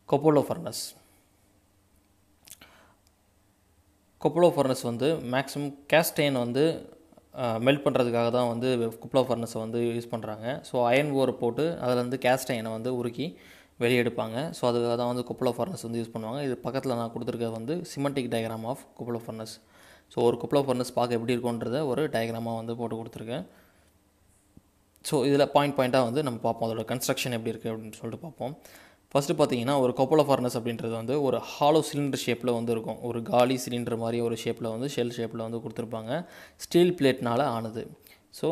கொப்போலோ furnace cupola furnace வந்து maximum கேஸ்டைன் வந்து மெல்ட் பண்ணுறதுக்காக தான் வந்து கொப்போலோ ஃபர்னஸை வந்து யூஸ் பண்ணுறாங்க ஸோ அயன் ஓர் போட்டு அதில் வந்து கேஸ்டைனை வந்து உருக்கி வெளியே எடுப்பாங்க ஸோ அதுக்காக தான் வந்து கொப்போலோ ஃபர்னஸ் வந்து யூஸ் பண்ணுவாங்க இது பக்கத்தில் நான் கொடுத்துருக்கிறது வந்து schematic diagram of cupola furnace so ஒரு கொப்போலோ ஃபர்னஸ் பார்க்க எப்படி இருக்குன்றத ஒரு டயக்ராமாக வந்து போட்டு கொடுத்துருக்கேன் ஸோ இதில் பாயிண்ட் பாயிண்ட்டாக வந்து நம்ம பார்ப்போம் அதோட கன்ஸ்ட்ரக்ஷன் எப்படி இருக்குது அப்படின்னு சொல்லிட்டு பார்ப்போம் ஃபஸ்ட்டு பார்த்தீங்கன்னா ஒரு கொப்போலோ ஃபர்னஸ் அப்படின்றது வந்து ஒரு ஹாலோ சிலிண்டர் ஷேப்பில் வந்து இருக்கும் ஒரு காலி சிலிண்டர் மாதிரி ஒரு ஷேப்பில் வந்து ஷெல் ஷேப்பில் வந்து கொடுத்துருப்பாங்க ஸ்டீல் பிளேட்னால் ஆனது ஸோ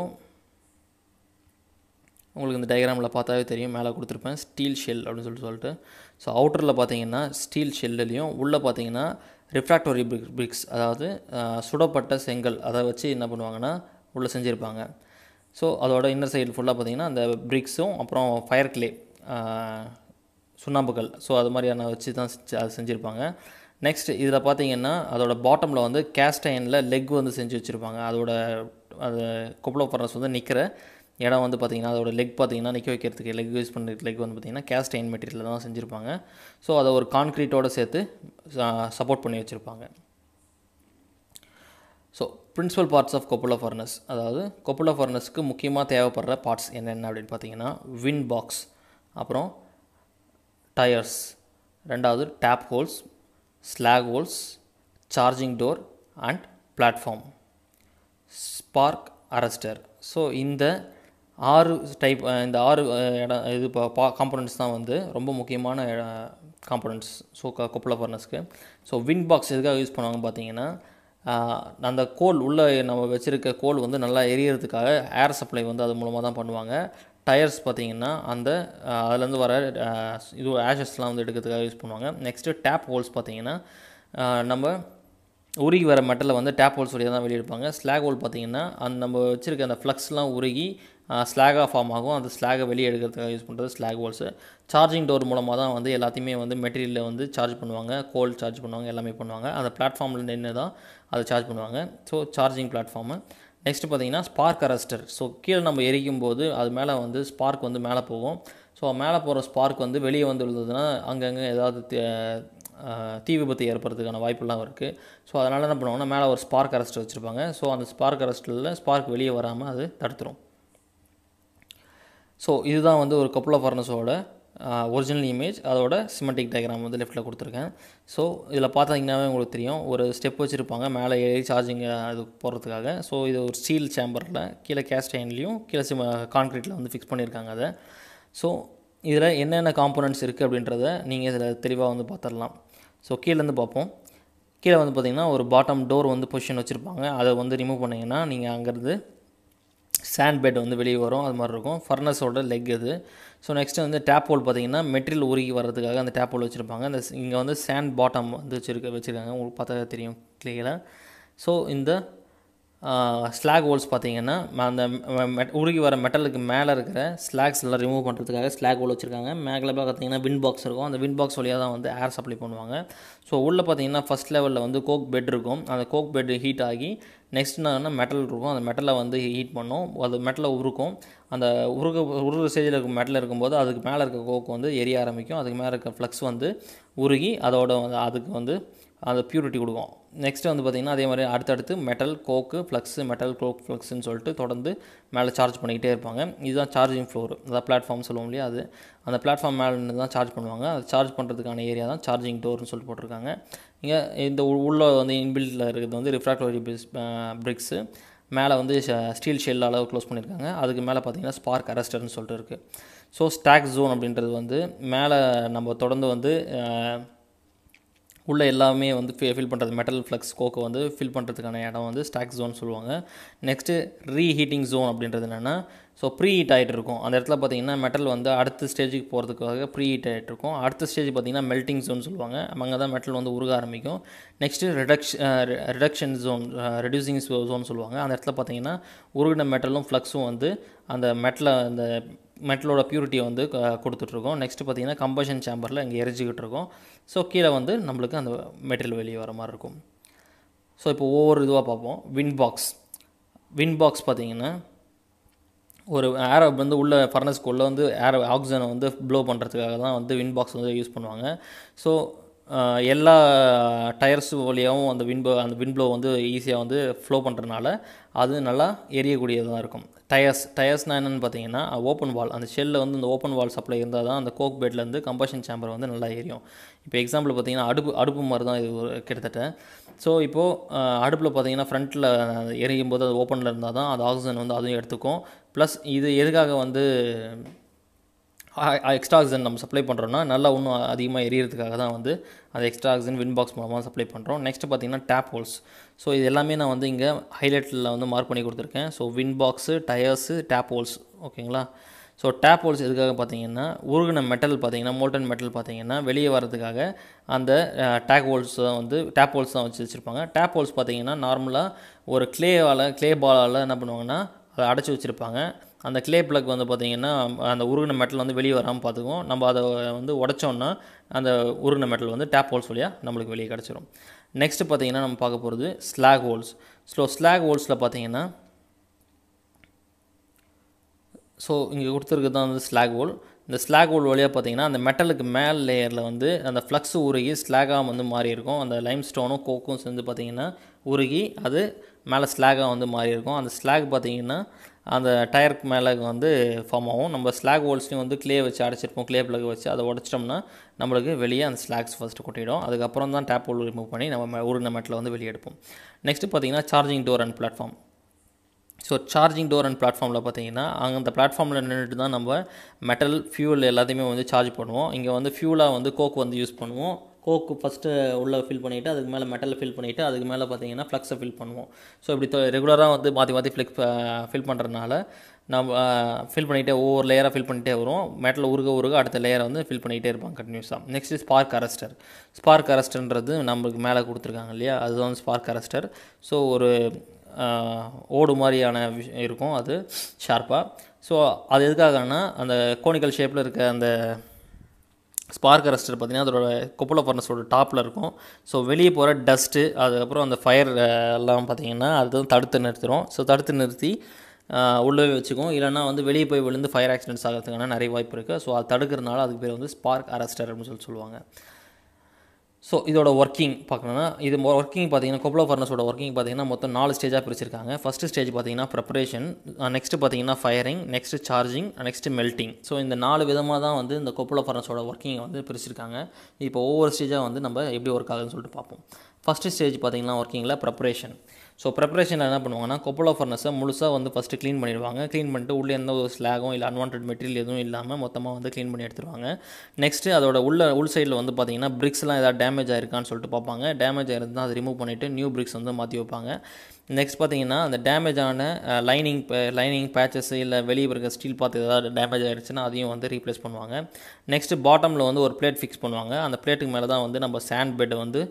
உங்களுக்கு இந்த டயக்ராமில் பார்த்தாவே தெரியும் மேலே கொடுத்துருப்பேன் ஸ்டீல் ஷெல் அப்படின்னு சொல்லிட்டு சொல்லிட்டு ஸோ அவுட்டரில் பார்த்தீங்கன்னா ஸ்டீல் ஷெல்லுலேயும் உள்ளே பார்த்தீங்கன்னா ரிஃப்ராக்டோரி பிரிக் பிரிக்ஸ் அதாவது சுடப்பட்ட செங்கல் அதை வச்சு என்ன பண்ணுவாங்கன்னா உள்ளே செஞ்சுருப்பாங்க ஸோ அதோட இன்னர் சைடு ஃபுல்லாக பார்த்தீங்கன்னா அந்த பிரிக்ஸும் அப்புறம் ஃபயர் கிளே சுண்ணாம்புகள் ஸோ அது மாதிரியான வச்சு தான் அது செஞ்சுருப்பாங்க நெக்ஸ்ட் இதில் பார்த்தீங்கன்னா அதோட பாட்டமில் வந்து கேஸ்ட் அயனில் லெக் வந்து செஞ்சு வச்சுருப்பாங்க அதோட அது கொப்பளோ ஃபர்னஸ் வந்து நிற்கிற இடம் வந்து பார்த்திங்கன்னா அதோட லெக் பார்த்தீங்கன்னா நிற்க வைக்கிறதுக்கு லெக் யூஸ் பண்ணுற லெக் வந்து பார்த்திங்கன்னா கேஸ்ட் அயன் மெட்டீரியலில் தான் செஞ்சுருப்பாங்க ஸோ அதை ஒரு கான்க்ரீட்டோடு சேர்த்து சப்போர்ட் பண்ணி வச்சுருப்பாங்க so principal parts of cupola furnace அதாவது கொப்புலா ஃபர்னஸ்க்கு முக்கியமாக தேவைப்படுற பார்ட்ஸ் என்னென்ன அப்படின்னு பார்த்தீங்கன்னா வின் பாக்ஸ் அப்புறம் டயர்ஸ் ரெண்டாவது tap holes slag holes charging door and platform spark arrester so இந்த ஆறு டைப் இந்த ஆறு இடம் இது இப்போ காம்பனண்ட்ஸ் தான் வந்து ரொம்ப முக்கியமான காம்பனண்ட்ஸ் ஸோ கொப்பள ஃபர்னஸ்க்கு ஸோ வின் பாக்ஸ் எதுக்காக யூஸ் பண்ணுவாங்க பார்த்தீங்கன்னா அந்த கோல் உள்ளே நம்ம வச்சுருக்க கோல் வந்து நல்லா எரியறதுக்காக ஏர் சப்ளை வந்து அது மூலமாக தான் பண்ணுவாங்க டயர்ஸ் பார்த்திங்கன்னா அந்த அதுலேருந்து வர இது ஆஷஸ்லாம் வந்து எடுக்கிறதுக்காக யூஸ் பண்ணுவாங்க நெக்ஸ்ட்டு டேப் ஹோல்ஸ் பார்த்திங்கன்னா நம்ம உருகி வர மெட்டலை வந்து டேப் ஹோல்ஸ் வழியாக தான் வெளியெடுப்பாங்க ஸ்லாக் ஹோல் பார்த்திங்கன்னா அந்த நம்ம வச்சுருக்க அந்த ஃப்ளக்ஸ்லாம் உருகி ஸ்லாகாக ஃபார்ம் ஆகும் அந்த ஸ்லாகை வெளியே எடுக்கிறதுக்காக யூஸ் பண்ணுறது ஸ்லாக் ஹோல்ஸு சார்ஜிங் டோர் மூலமாக தான் வந்து எல்லாத்தையுமே வந்து மெட்டீரியலில் வந்து சார்ஜ் பண்ணுவாங்க கோல் சார்ஜ் பண்ணுவாங்க எல்லாமே பண்ணுவாங்க அந்த பிளாட்ஃபார்மில் நின்று தான் அதை சார்ஜ் பண்ணுவாங்க ஸோ சார்ஜிங் பிளாட்ஃபார்மு நெக்ஸ்ட்டு பார்த்தீங்கன்னா ஸ்பார்க் அரஸ்டர் ஸோ கீழே நம்ம எரிக்கும் போது அது மேலே வந்து ஸ்பார்க் வந்து மேலே போகும் ஸோ மேலே போகிற ஸ்பார்க் வந்து வெளியே வந்து விழுந்ததுன்னா அங்கங்கே ஏதாவது தீ விபத்து ஏற்படுறதுக்கான வாய்ப்புலாம் இருக்குது ஸோ அதனால் என்ன பண்ணுவாங்கன்னா மேலே ஒரு ஸ்பார்க் அரஸ்டர் வச்சுருப்பாங்க ஸோ அந்த ஸ்பார்க் அரஸ்டரில் ஸ்பார்க் வெளியே வராமல் அது தடுத்துரும் ஸோ இதுதான் வந்து ஒரு கப்புள் ஆஃப் ஃபர்னஸோட ஒரிஜினல் இமேஜ் அதோட சிமெண்டிக் டயக்ராம் வந்து லெஃப்ட்டில் கொடுத்துருக்கேன் ஸோ இதில் பார்த்தீங்கன்னாவே உங்களுக்கு தெரியும் ஒரு ஸ்டெப் வச்சுருப்பாங்க மேலே ஏறி சார்ஜிங் அது போகிறதுக்காக ஸோ இது ஒரு ஸ்டீல் சேம்பரில் கீழே கேஸ்ட் அயன்லேயும் கீழே சிம கான்க்ரீட்டில் வந்து ஃபிக்ஸ் பண்ணியிருக்காங்க அதை ஸோ இதில் என்னென்ன காம்போனன்ட்ஸ் இருக்குது அப்படின்றத நீங்கள் இதில் தெளிவாக வந்து பார்த்துடலாம் ஸோ கீழேருந்து பார்ப்போம் கீழே வந்து பார்த்திங்கன்னா ஒரு பாட்டம் டோர் வந்து பொசிஷன் வச்சுருப்பாங்க அதை வந்து ரிமூவ் பண்ணிங்கன்னா நீங்கள் அங்கேருந்து சாண்ட் பெட் வந்து வெளியே வரும் அது மாதிரி இருக்கும் ஃபர்னஸோட லெக் இது ஸோ நெக்ஸ்ட்டு வந்து டேப் ஹோல் பார்த்தீங்கன்னா மெட்டீரியல் உருகி வர்றதுக்காக அந்த டேப் ஹோல் வச்சுருப்பாங்க அந்த இங்கே வந்து சாண்ட் பாட்டம் வந்து வச்சுருக்க வச்சுருக்காங்க உங்களுக்கு பார்த்தா தெரியும் கிளியராக ஸோ இந்த ஸ்லாக் ஹோல்ஸ் பார்த்தீங்கன்னா அந்த உருகி வர மெட்டலுக்கு மேலே இருக்கிற ஸ்லாக்ஸ் எல்லாம் ரிமூவ் பண்ணுறதுக்காக ஸ்லாக் ஹோல் வச்சுருக்காங்க மேலே பார்த்தீங்கன்னா வின் பாக்ஸ் இருக்கும் அந்த வின் பாக்ஸ் வழியாக தான் வந்து ஏர் சப்ளை பண்ணுவாங்க ஸோ உள்ளே பார்த்தீங்கன்னா ஃபஸ்ட் லெவலில் வந்து கோக் பெட் இருக்கும் அந்த கோக் பெட் ஹீட் ஆகி நெக்ஸ்ட் என்னன்னா மெட்டல் இருக்கும் அந்த மெட்டலை வந்து ஹீட் பண்ணும் அது மெட்டலை உருக்கும் அந்த உருக உருகிற ஸ்டேஜில் இருக்கும் மெட்டல் இருக்கும்போது அதுக்கு மேலே இருக்க கோக் வந்து எரிய ஆரம்பிக்கும் அதுக்கு மேலே இருக்க ஃப்ளக்ஸ் வந்து உருகி அதோட வந்து அதுக்கு வந்து அந்த பியூரிட்டி கொடுக்கும் நெக்ஸ்ட்டு வந்து பார்த்திங்கன்னா அதே மாதிரி அடுத்தடுத்து metal coke flux metal coke ஃப்ளக்ஸ்ன்னு சொல்லிட்டு தொடர்ந்து மேலே சார்ஜ் பண்ணிக்கிட்டே இருப்பாங்க இதுதான் சார்ஜிங் ஃப்ளோர் அதாவது பிளாட்ஃபார்ம் சொல்லுவோம் இல்லையா அது அந்த பிளாட்ஃபார்ம் மேலே நின்று தான் சார்ஜ் பண்ணுவாங்க அது சார்ஜ் பண்ணுறதுக்கான ஏரியா தான் சார்ஜிங் டோர்னு சொல்லிட்டு போட்டிருக்காங்க இங்கே இந்த உள்ளே வந்து இன்பில்ட்டில் இருக்கிறது வந்து ரிஃப்ராக்டரி பிஸ் பிரிக்ஸு மேலே வந்து ஸ்டீல் ஷெல் அளவு க்ளோஸ் பண்ணியிருக்காங்க அதுக்கு மேலே பார்த்தீங்கன்னா ஸ்பார்க் அரஸ்டர்னு சொல்லிட்டு இருக்குது ஸோ ஸ்டாக் ஜோன் அப்படின்றது வந்து மேலே நம்ம தொடர்ந்து வந்து உள்ள எல்லாமே வந்து ஃபில் பண்ணுறது மெட்டல் ஃப்ளக்ஸ் கோக்கை வந்து ஃபில் பண்ணுறதுக்கான இடம் வந்து ஸ்டாக் ஜோன் சொல்லுவாங்க நெக்ஸ்ட்டு ரீஹீட்டிங் ஜோன் அப்படின்றது என்னென்னா ஸோ ப்ரீ ஹீட் ஆகிட்டு இருக்கும் அந்த இடத்துல பார்த்தீங்கன்னா மெட்டல் வந்து அடுத்த ஸ்டேஜுக்கு போகிறதுக்காக ப்ரீ ஹீட் ஆகிட்டு இருக்கும் அடுத்த ஸ்டேஜ் பார்த்தீங்கன்னா மெல்ட்டிங் ஜோன் சொல்லுவாங்க அங்கே தான் மெட்டல் வந்து உருக ஆரம்பிக்கும் நெக்ஸ்ட்டு ரிடக்ஷ் ரிடக்ஷன் ஜோன் ரெடியூசிங் ஜோன் சொல்லுவாங்க அந்த இடத்துல பார்த்தீங்கன்னா உருகின மெட்டலும் ஃப்ளக்ஸும் வந்து அந்த மெட்டலை அந்த மெட்டலோட பியூரிட்டியை வந்து கொடுத்துட்ருக்கோம் நெக்ஸ்ட்டு பார்த்தீங்கன்னா கம்பஷன் சேம்பரில் இங்கே எரிஞ்சிக்கிட்டு இருக்கோம் ஸோ கீழே வந்து நம்மளுக்கு அந்த மெட்டீரியல் வெளியே வர மாதிரி இருக்கும் ஸோ இப்போ ஒவ்வொரு இதுவாக பார்ப்போம் வின் பாக்ஸ் வின் பாக்ஸ் பார்த்தீங்கன்னா ஒரு ஏரை வந்து உள்ள ஃபர்னஸ்க்குள்ளே வந்து ஏர் ஆக்சிஜனை வந்து ப்ளோ பண்ணுறதுக்காக தான் வந்து வின் பாக்ஸ் வந்து யூஸ் பண்ணுவாங்க ஸோ எல்லா டயர்ஸ் வழியாகவும் அந்த வின் அந்த வின் ப்ளோ வந்து ஈஸியாக வந்து ஃப்ளோ பண்ணுறதுனால அது நல்லா எரியக்கூடியதாக இருக்கும் டயர்ஸ் டயர்ஸ்னால் என்னென்னு பார்த்தீங்கன்னா ஓப்பன் வால் அந்த ஷெல்லில் வந்து இந்த ஓப்பன் வால் சப்ளை இருந்தால் தான் அந்த கோக் பெட்லேருந்து கம்பஷன் சேம்பர் வந்து நல்லா எரியும் இப்போ எக்ஸாம்பிள் பார்த்தீங்கன்னா அடுப்பு அடுப்பு மாதிரி தான் இது ஒரு கிட்டத்தட்ட ஸோ இப்போது அடுப்பில் பார்த்தீங்கன்னா ஃப்ரண்ட்டில் எரியும் போது அது ஓப்பனில் இருந்தால் தான் அது ஆக்சிஜன் வந்து அதுவும் எடுத்துக்கும் ப்ளஸ் இது எதுக்காக வந்து எக்ஸ்ட்ரா ஆக்சிஜன் நம்ம சப்ளை பண்ணுறோன்னா நல்லா இன்னும் அதிகமாக எரியறதுக்காக தான் வந்து அந்த எக்ஸ்ட்ரா ஆக்சிஜன் வின் பாக்ஸ் மூலமாக சப்ளை பண்ணுறோம் நெக்ஸ்ட் பார்த்தீங்கன்னா டேப் ஹோல்ஸ் ஸோ இது எல்லாமே நான் வந்து இங்கே ஹைலைட்டில் வந்து மார்க் பண்ணி கொடுத்துருக்கேன் so wind box tuyeres tap holes ஓகேங்களா ஸோ டேப் ஹோல்ஸ் எதுக்காக பார்த்தீங்கன்னா உருகின மெட்டல் பார்த்தீங்கன்னா மோல்டன் மெட்டல் பார்த்தீங்கன்னா வெளியே வரதுக்காக அந்த டேக் ஹோல்ஸ் தான் வந்து டேப் ஹோல்ஸ் தான் வச்சு வச்சுருப்பாங்க டேப் ஹோல்ஸ் பார்த்தீங்கன்னா நார்மலாக ஒரு க்ளேவால் க்ளே பாலால் என்ன பண்ணுவாங்கன்னா அதை அடைச்சி வச்சுருப்பாங்க அந்த க்ளே ப்ளக் வந்து பார்த்திங்கன்னா அந்த உருகின மெட்டல் வந்து வெளியே வராமல் பார்த்துக்குவோம் நம்ம அதை வந்து உடச்சோன்னா அந்த உருகின மெட்டல் வந்து டேப் ஹோல்ஸ் வழியாக நம்மளுக்கு வெளியே கிடச்சிரும் நெக்ஸ்ட்டு பார்த்திங்கன்னா நம்ம பார்க்க போகிறது ஸ்லாக் ஹோல்ஸ் ஸோ ஸ்லாக் ஹோல்ஸில் பார்த்திங்கன்னா ஸோ இங்கே கொடுத்துருக்கு தான் வந்து ஸ்லாக் ஹோல் இந்த ஸ்லாக் ஹோல் வழியாக பார்த்தீங்கன்னா அந்த மெட்டலுக்கு மேல் லேயரில் வந்து அந்த ஃப்ளக்ஸ் உருகி ஸ்லாகாக வந்து மாறி இருக்கும் அந்த லைம் ஸ்டோனும் கோக்கும் சேர்ந்து பார்த்தீங்கன்னா உருகி அது மேலே ஸ்லாகாக வந்து மாறி இருக்கும் அந்த ஸ்லாக் பார்த்தீங்கன்னா அந்த டயருக்கு மேலே வந்து ஃபார்ம் ஆகும் நம்ம ஸ்லாக் ஹோல்ஸ்லையும் வந்து க்ளே வச்சு அடைச்சிருப்போம் க்ளே பிளக் வச்சு அதை உடச்சிட்டோம்னா நம்மளுக்கு வெளியே அந்த ஸ்லாக்ஸ் ஃபஸ்ட்டு கொட்டிடும் அதுக்கப்புறம் தான் டேப் ஹோல் ரிமூவ் பண்ணி நம்ம உருகின மெட்டில் வந்து வெளியே எடுப்போம் நெக்ஸ்ட்டு பார்த்தீங்கன்னா charging door and platform so charging door and பிளாட்ஃபார்மில் பார்த்தீங்கன்னா அங்கே அந்த பிளாட்ஃபார்மில் நின்றுட்டு தான் நம்ம மெட்டல் ஃபியூல் எல்லாத்தையுமே வந்து சார்ஜ் பண்ணுவோம் இங்கே வந்து ஃபியூலாக வந்து கோக் வந்து யூஸ் பண்ணுவோம் கோக்கு ஃபஸ்ட்டு உள்ளே ஃபில் பண்ணிவிட்டு அதுக்கு மேலே மெட்டலை ஃபில் பண்ணிவிட்டு அதுக்கு மேலே பார்த்தீங்கன்னா ஃப்ளக்ஸை ஃபில் பண்ணுவோம் ஸோ இப்படி ரெகுலராக வந்து மாற்றி மாற்றி ஃப்ளிக் ஃபில் பண்ணுறதுனால நம்ம ஃபில் பண்ணிகிட்டே ஒவ்வொரு லேயராக ஃபில் பண்ணிகிட்டே வரும் மெட்டல் உருக உருக அடுத்த லேயரை வந்து ஃபில் பண்ணிகிட்டே இருப்பாங்க கண்டினியூஸாக நெக்ஸ்ட் ஸ்பார்க் அரஸ்டர் ஸ்பார்க் அரஸ்டர்ன்றது நம்மளுக்கு மேலே கொடுத்துருக்காங்க இல்லையா அதுதான் ஸ்பார்க் அரஸ்டர் ஸோ ஒரு ஓடு மாதிரியான விஷ் இருக்கும் அது ஷார்ப்பாக ஸோ அது எதுக்காகனா அந்த கோனிக்கல் ஷேப்பில் இருக்க அந்த ஸ்பார்க் அரஸ்டர் பார்த்திங்கன்னா அதோட கொப்பள ஃபர்னஸோட டாப்பில் இருக்கும் ஸோ வெளியே போகிற டஸ்ட்டு அதுக்கப்புறம் அந்த ஃபயர் எல்லாம் பார்த்திங்கன்னா அது வந்து தடுத்து நிறுத்திடும் ஸோ தடுத்து நிறுத்தி உள்ளே வச்சுக்கும் இல்லைனா வந்து வெளியே போய் விழுந்து ஃபயர் ஆக்சிடென்ட்ஸ் ஆகிறதுக்கான நிறைய வாய்ப்பு இருக்குது ஸோ அது தடுக்கிறதுனால அதுக்கு பேர் வந்து ஸ்பார்க் அரஸ்டர் அப்படின்னு சொல்லி சொல்லுவாங்க ஸோ இதோட ஒர்க்கிங் பார்க்கணுன்னா இது ஒர்க்கிங் பார்த்தீங்கன்னா கொப்ளோ ஃபர்னஸோட ஒர்க்கிங் பார்த்தீங்கன்னா மொத்தம் நாலு ஸ்டேஜாக பிரிச்சிருக்காங்க ஃபஸ்ட்டு ஸ்டேஜ் பார்த்தீங்கன்னா ப்ரிப்பரேஷன் நெக்ஸ்ட்டு பார்த்தீங்கன்னா firing next charging next melting so இந்த நாலு விதமாக தான் வந்து இந்த கொப்ளோ ஃபர்னஸோட ஒர்க்கிங்கை வந்து பிரிச்சிருக்காங்க இப்போ ஒவ்வொரு ஸ்டேஜாக வந்து நம்ம எப்படி ஒர்க் ஆகுதுன்னு சொல்லிட்டு பார்ப்போம் ஃபஸ்ட்டு ஸ்டேஜ் பார்த்தீங்கன்னா ஒர்க்கிங்கில் ப்ரிப்பரேஷன் ஸோ ப்ரிப்பரேஷனில் என்ன பண்ணுவாங்கன்னா கொப்பலோ ஃபர்னஸை முழுசாக வந்து ஃபஸ்ட்டு க்ளீன் பண்ணிடுவாங்க க்ளீன் பண்ணிட்டு உள்ளே எந்த ஒரு ஸ்லாகும் இல்லை அன்வான்ட் மெட்டீரியல் எதுவும் இல்லாமல் மொத்தமாக வந்து க்ளீன் பண்ணி எடுத்துருவாங்க நெக்ஸ்ட்டு அதோட உள்ள உள் சைடில் வந்து பார்த்தீங்கன்னா பிரிக்ஸ்லாம் ஏதாவது டேமேஜ் ஆயிருக்கான்னு சொல்லிட்டு பார்ப்பாங்க டேமேஜ் ஆயிருந்தால் அதை ரிமூவ் பண்ணிவிட்டு நியூ பிரிக்ஸ் வந்து மாற்றி வைப்பாங்க நெக்ஸ்ட் பார்த்தீங்கன்னா அந்த டேமேஜ் ஆன லைனிங் லைனிங் பேச்சஸ் இல்லை வெளியே இருக்க ஸ்டீல் பார்த்து ஏதாவது டேமேஜ் ஆகிடுச்சுன்னா அதையும் வந்து ரீப்ளேஸ் பண்ணுவாங்க நெக்ஸ்ட்டு பாட்டமில் வந்து ஒரு பிளேட் ஃபிக்ஸ் பண்ணுவாங்க அந்த பிளேட்டுக்கு மேலே தான் வந்து நம்ம சாண்ட் பெட்டை வந்து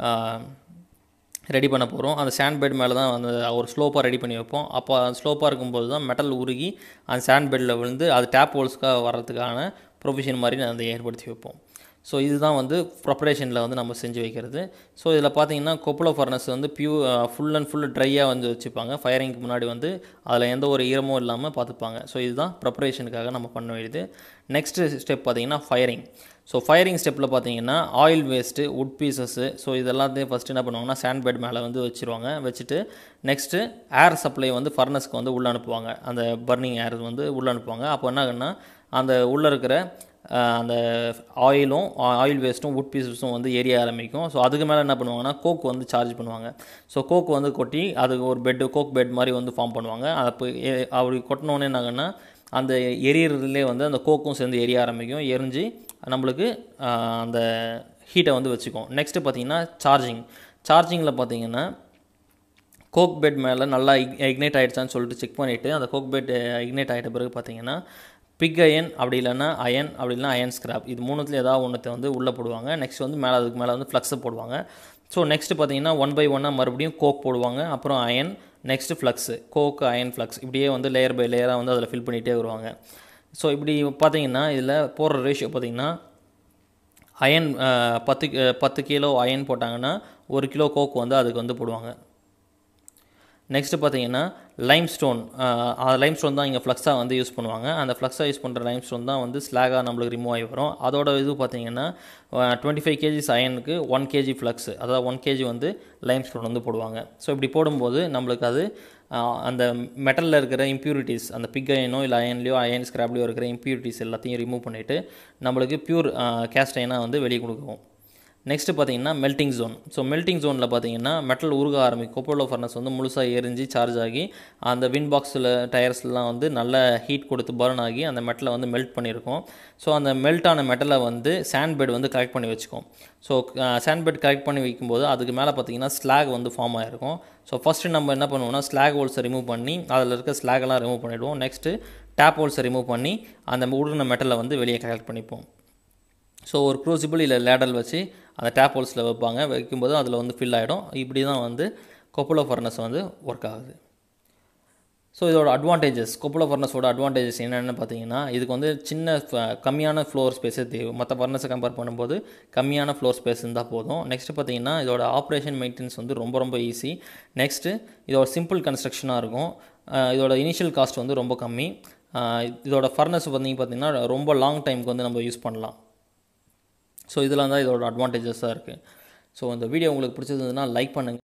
ரெடி பண்ண போகிறோம் அந்த சாண்ட் பெட் மேலே தான் அந்த ஒரு ஸ்லோப்பாக ரெடி பண்ணி வைப்போம் அப்போ அந்த ஸ்லோப்பாக இருக்கும்போது தான் மெட்டல் உருகி அந்த சாண்ட் பெட்டில் விழுந்து அது டேப் ஹோல்ஸ்க்காக வர்றதுக்கான ப்ரொவிஷன் மாதிரி அதை ஏற்படுத்தி வைப்போம் ஸோ இதுதான் வந்து ப்ரிப்பரேஷனில் வந்து நம்ம செஞ்சு வைக்கிறது ஸோ இதில் பார்த்தீங்கன்னா கொப்பளோ ஃபர்னஸ் வந்து பியூ ஃபுல் அண்ட் ஃபுல் ட்ரையாக வந்து வச்சுப்பாங்க ஃபயரிங்க்கு முன்னாடி வந்து அதில் எந்த ஒரு ஈரமும் இல்லாமல் பார்த்துப்பாங்க ஸோ இதுதான் ப்ரிப்பரேஷனுக்காக நம்ம பண்ண வேண்டியது நெக்ஸ்ட்டு ஸ்டெப் பார்த்தீங்கன்னா ஃபயரிங் ஸோ ஃபயரிங் ஸ்டெப்பில் பார்த்தீங்கன்னா oil waste wood pieces so இதெல்லாத்தையும் ஃபஸ்ட்டு என்ன பண்ணுவாங்கன்னா சாண்ட் பெட் மேலே வந்து வச்சுருவாங்க வச்சுட்டு நெக்ஸ்ட்டு ஏர் சப்ளை வந்து ஃபர்னஸ்க்கு வந்து உள்ளே அனுப்புவாங்க அந்த பர்னிங் ஏர் வந்து உள்ளே அனுப்புவாங்க அப்போ என்ன ஆகுன்னா அந்த உள்ளே இருக்கிற அந்த ஆயிலும் ஆயில் வேஸ்ட்டும் உட் பீசஸும் வந்து எரிய ஆரம்பிக்கும் ஸோ அதுக்கு மேலே என்ன பண்ணுவாங்கன்னா கோக் வந்து சார்ஜ் பண்ணுவாங்க ஸோ கோக் வந்து கொட்டி அதுக்கு ஒரு பெட்டு கோக் பெட் மாதிரி வந்து ஃபார்ம் பண்ணுவாங்க அப்போ அப்படி கொட்டினோடனே என்னாங்கன்னா அந்த எரியறதுலேயே வந்து அந்த கோக்கும் சேர்ந்து எரிய ஆரம்பிக்கும் எரிஞ்சு நம்மளுக்கு அந்த ஹீட்டை வந்து வச்சுக்கும் நெக்ஸ்ட்டு பார்த்தீங்கன்னா சார்ஜிங் சார்ஜிங்கில் பார்த்தீங்கன்னா கோக் பெட் மேலே நல்லா இக்னேட் ஆகிடுச்சான்னு சொல்லிட்டு செக் பண்ணிவிட்டு அந்த கோக் பெட் இக்னேட் ஆகிட்ட பிறகு பார்த்தீங்கன்னா பிக் அயன் அப்படி இல்லைன்னா அயன் அப்படி இல்லைனா அயன் ஸ்கிராப் இது மூணுத்தில் ஏதாவது ஒன்றத்தை வந்து உள்ளே போடுவாங்க நெக்ஸ்ட் வந்து மேலே அதுக்கு மேலே வந்து ஃப்ளக்ஸை போடுவாங்க ஸோ நெக்ஸ்ட்டு பார்த்தீங்கன்னா ஒன் பை ஒன்னாக மறுபடியும் கோக் போடுவாங்க அப்புறம் iron next flux coke iron flux இப்படியே வந்து லேயர் பை லேயராக வந்து அதில் ஃபில் பண்ணிகிட்டே வருவாங்க ஸோ இப்படி பார்த்தீங்கன்னா இதில் போடுற ரேஷியோ பார்த்தீங்கன்னா அயன் பத்து பத்து கிலோ அயன் போட்டாங்கன்னா ஒரு கிலோ கோக் வந்து அதுக்கு வந்து போடுவாங்க நெக்ஸ்ட்டு பார்த்தீங்கன்னா லைம் ஸ்டோன் லைம் ஸ்டோன் தான் இங்கே ஃப்ளக்ஸாக வந்து யூஸ் பண்ணுவாங்க அந்த ஃப்ளக்ஸாக யூஸ் பண்ணுற லைம் ஸ்டோன் தான் வந்து ஸ்லாகாக நம்மளுக்கு ரிமூவ் ஆகி வரும் அதோட இது பார்த்தீங்கன்னா டுவெண்ட்டி ஃபைவ் கேஜிஸ் அயனுக்கு ஒன் கேஜி ஃப்ளக்ஸ் அதாவது ஒன் கேஜி வந்து லைம் ஸ்டோன் வந்து போடுவாங்க ஸோ இப்படி போடும்போது நம்மளுக்கு அது அந்த மெட்டலில் இருக்கிற இம்ப்யூரிட்டிஸ் அந்த பிக் அயனோ இல்லை அயன்லையோ அயன் ஸ்கிராப்லையோ இருக்கிற இம்ப்யூரிட்டிஸ் எல்லாத்தையும் ரிமூவ் பண்ணிவிட்டு நம்மளுக்கு பியூர் கேஸ்ட் அயனாக வந்து வெளியே கொடுக்கும் நெக்ஸ்ட்டு பார்த்தீங்கன்னா மெல்ட்டிங் ஜோன் ஸோ மெல்ட்டிங் ஜோனில் பார்த்தீங்கன்னா மெட்டல் உருக ஆரம்பிக்கும் கொப்போலோ ஃபர்னஸ் வந்து முழுசாக எரிஞ்சு சார்ஜ் ஆகி அந்த வின் பாக்ஸில் டயர்ஸ்லாம் வந்து நல்ல ஹீட் கொடுத்து பர்ன் ஆகி அந்த மெட்டலை வந்து மெல்ட் பண்ணியிருக்கோம் ஸோ அந்த மெல்ட் ஆன மெட்டலை வந்து சாண்ட் பெட் வந்து கலெக்ட் பண்ணி வச்சுக்கும் ஸோ சாண்ட் பெட் கலெக்ட் பண்ணி வைக்கும்போது அதுக்கு மேலே பார்த்தீங்கன்னா ஸ்லாக் வந்து ஃபார்ம் ஆகிருக்கும் ஸோ ஃபஸ்ட்டு நம்ம என்ன பண்ணுவோம்னா ஸ்லாக் ஹோல்ஸை ரிமூவ் பண்ணி அதில் இருக்க ஸ்லாகெல்லாம் ரிமூவ் பண்ணிவிடுவோம் நெக்ஸ்ட்டு டேப் ஹோல்ஸை ரிமூவ் பண்ணி அந்த உருகின மெட்டலை வந்து வெளியே கலெக்ட் பண்ணிப்போம் ஸோ ஒரு க்ரூசிபிள் இல்லை லேடல் வச்சு அந்த டேப் ஹோல்ஸில் வைப்பாங்க வைக்கும்போது அதில் வந்து ஃபில் ஆகிடும் இப்படி தான் வந்து கொப்பலோ ஃபர்னஸ் வந்து ஒர்க் ஆகுது ஸோ இதோட அட்வான்டேஜஸ் கொப்பலோ ஃபர்னஸோட அட்வான்டேஜஸ் என்னென்னு பார்த்தீங்கன்னா இதுக்கு வந்து சின்ன கம்மியான ஃப்ளோர் ஸ்பேஸே தேவை மற்ற ஃபர்னஸை கம்பேர் பண்ணும்போது கம்மியான ஃப்ளோர் ஸ்பேஸ் இருந்தால் போதும் நெக்ஸ்ட்டு பார்த்தீங்கன்னா இதோட ஆப்ரேஷன் மெயின்டெனன்ஸ் வந்து ரொம்ப ரொம்ப ஈஸி நெக்ஸ்ட்டு இதோட சிம்பிள் கன்ஸ்ட்ரக்ஷனாக இருக்கும் இதோட இனிஷியல் காஸ்ட் வந்து ரொம்ப கம்மி இதோட ஃபர்னஸ் வந்து பார்த்திங்கன்னா ரொம்ப லாங் டைமுக்கு வந்து நம்ம யூஸ் பண்ணலாம் ஸோ இதெல்லாம் தான் இதோட அட்வான்டேஜஸாக இருக்குது ஸோ இந்த வீடியோ உங்களுக்கு பிடிச்சிருந்ததுன்னா லைக் பண்ணுங்கள்